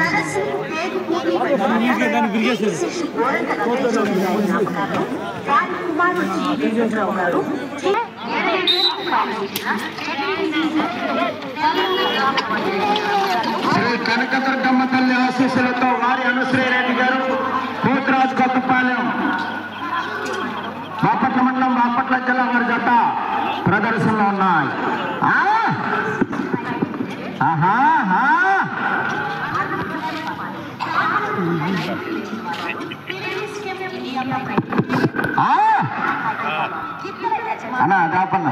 సరస్సు పేరు వారి కుమారుడు జి వెంకట్రావు గారు జి ఇరవై వేలకు కావలసిన శ్రీ కనకదుర్గమ్మ తల్లి ఆశీస్సులతో వారి అనుశ్రీరెడ్డి గారు భూతరాజు కొత్తపాలెం బాపట్ల మండలం బాపట్ల జిల్లా వారి జత ప్రదర్శనలో ఉన్నాయి ఆ? ఆహా, ఆహా. ఆ? అన్నా దాపన్న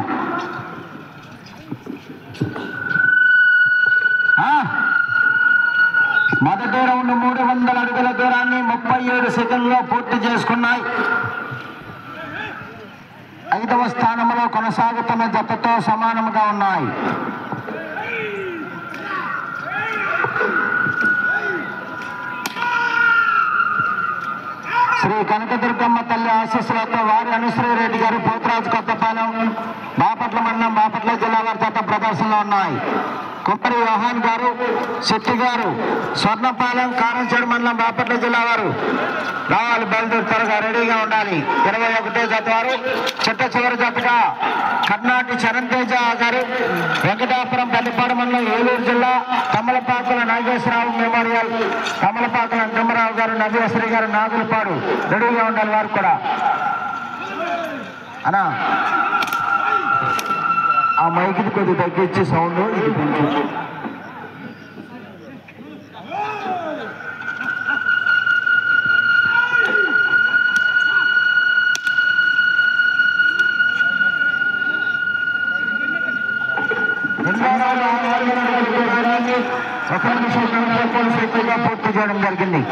ఆ? మొదటి రౌండ్ మూడు వందల అడుగుల దూరాన్ని ముప్పై ఏడు సెకండ్లో పూర్తి చేసుకున్నాయి ఐదవ స్థానంలో కొనసాగుతున్న జతతో సమానముగా ఉన్నాయి శ్రీ కనకదుర్గమ్మ తల్లి ఆశీస్సులతో వారి అనుశ్రీ రెడ్డి గారు పోతరాజు కొత్తపాలెం బాపట్ల మండలం బాపట్ల జిల్లా వారి చేత ప్రదర్శనలో ఉన్నాయి కుమ్మరి యోహాన్ గారు శెట్టి గారు స్వర్ణపాలెం కారంచేడు మండలం బాపట్ల జిల్లా వారు రావాలి బయలుదేరి త్వరగా రెడీగా ఉండాలి ఇరవై ఒకటో జత వారు చిట్ట చివరి జతగా కర్ణాటి చరణ్ తేజ గారు వెంకటాపురం పెద్దపాడు మండలం ఏలూరు జిల్లా తమలపాకుల నాగేశ్వరరావు మెమోరియల్ తమలపాకుల నిమ్మరావు గారు నవ్యేశ్వరి గారు నాగులపాడు రెడీగా ఉండాలి వారు కూడా అనా ఆ మైక్ది కొద్దిగా తగ్గించి సౌండ్ ఇది పెంచు ఒక నిమిషం ఎక్కువగా పూర్తి చేయడం జరిగింది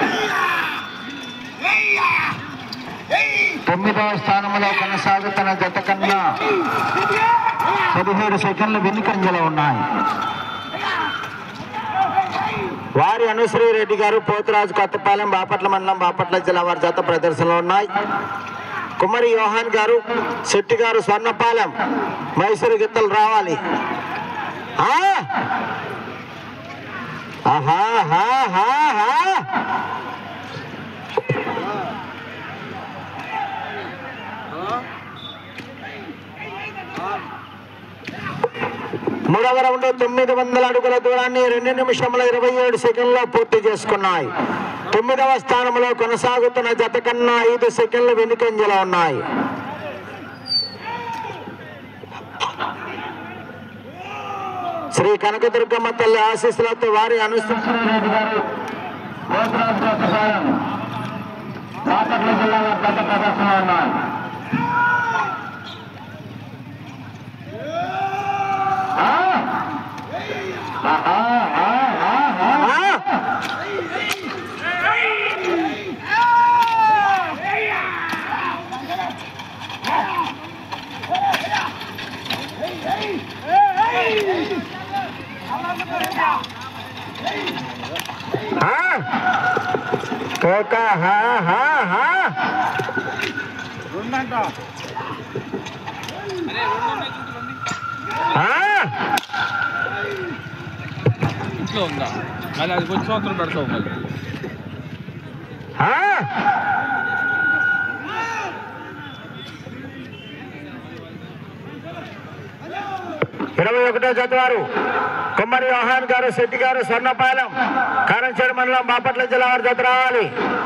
తొమ్మిదవ స్థానంలో కొనసాగుతున్న జత కన్నా పదిహేడు సెకండ్లు వెనుకంజలో ఉన్నాయి వారి అనుశ్రీ రెడ్డి గారు పోతురాజు కొత్తపాలెం బాపట్ల మండలం బాపట్ల జిల్లా వారి జత ప్రదర్శనలో ఉన్నాయి కుమ్మరి యోహాన్ గారు శెట్టి గారు స్వర్ణపాలెం మైసూరు గిత్తలు రావాలి ఆ? ఆహా హా హా హా మూడవ రౌండ్ తొమ్మిది వందల అడుగుల దూరాన్ని రెండు నిమిషముల ఇరవై ఏడు సెకండ్లో పూర్తి చేసుకున్నాయి తొమ్మిదవ స్థానంలో కొనసాగుతున్న జత కన్నా ఐదు సెకండ్లు వెనుకంజలో ఉన్నాయి శ్రీ కనకదుర్గమ్మ తల్లి ఆశీస్సులతో వారి అనుసరించారు గారు బాపట్ల జిల్లా వారి గత ప్రదర్శన ఉన్నాయి కోక హా హా హా ఆ ఇంట్లో ఉందా మళ్ళీ అది వచ్చి సంవత్సరం పెడతావు మళ్ళీ ఆ ఇరవై ఒకటో జతవారు కుమ్మరి యోహాన్ గారు శెట్టి గారు స్వర్ణపాలెం కారంచేడు మండలం బాపట్ల జిల్లా వారి జత రావాలి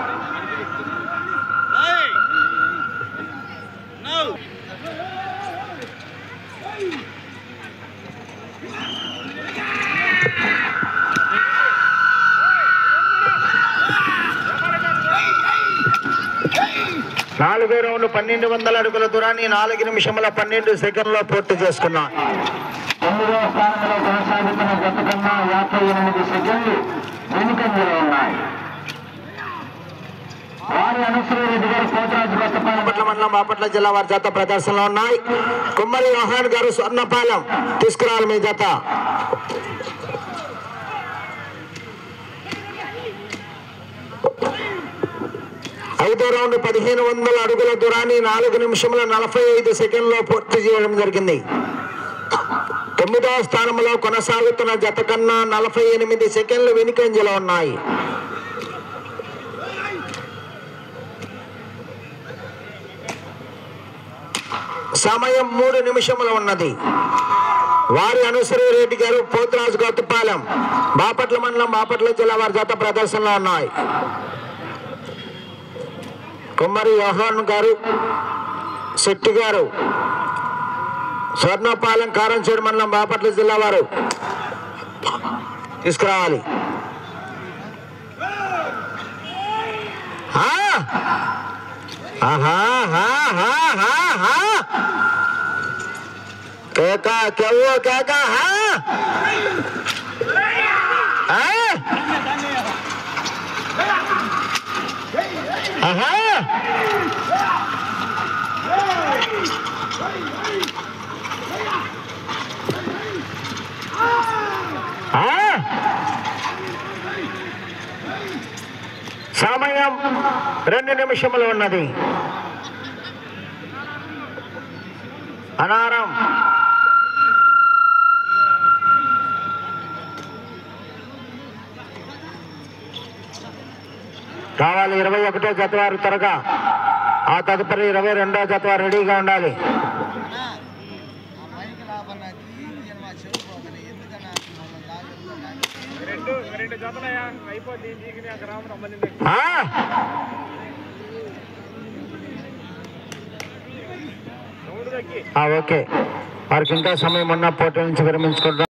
నాలుగో రౌండ్ పన్నెండు వందల అడుగుల దూరాన్ని నాలుగు నిమిషముల పన్నెండు సెకండ్లో పూర్తి చేసుకున్నాం తొమ్మిదవ స్థానంలో కొనసాగుతున్న గత కన్నా యాభై ఎనిమిది సెకండ్లు వెనుకంజలో ఉన్నాయి వారి అనుసూరెడ్డి గారు కోటరాజు కొత్తపాలెం మండలం బాపట్ల జిల్లా వారి జత ప్రదర్శనలో ఉన్నాయి కుమ్మరి యోహాన్ గారు స్వర్ణపాలెం తీసుకురావాలి మీ జత ఐదో రౌండ్ పదిహేను వందల అడుగుల దూరాన్ని నాలుగు నిమిషముల నలభై ఐదు సెకండ్లో పూర్తి చేయడం జరిగింది తొమ్మిదవ స్థానంలో కొనసాగుతున్న జత కన్నా నలభై ఎనిమిది సెకండ్లు వెనుకంజలో ఉన్నాయి సమయం మూడు నిమిషములు ఉన్నది వారి అనుసరి రెడ్డి గారు పోతురాజు గొత్తపాలెం బాపట్ల మండలం బాపట్ల జిల్లా వారి జత ప్రదర్శనలో ఉన్నాయి కుమ్మరి యోహాన్ గారు శెట్టి గారు స్వర్ణపాలెం కారంచేడు మండలం బాపట్ల జిల్లా వారు తీసుకురావాలి ఆ! ఆహా, హా, హా, హా, హా. కేక కెవ్వు కేక హా. ఆ? ఆహా. ఆ? సమయం రెండు నిమిషములు ఉన్నది అనారం కావాలి ఇరవై ఒకటో జతవారు త్వరగా ఆ తదుపరి ఇరవై రెండో జతవారు రెడీగా ఉండాలి రెండు రెండు జతలయ్యా అయిపోద్ది నీకు అక్కడ రావడం మళ్ళీ ఆ? రౌండ్ తగ్గి ఆ, ఓకే వారికి ఇంకా సమయం ఉన్న పోటీ నుంచి విరమించుకుంటాం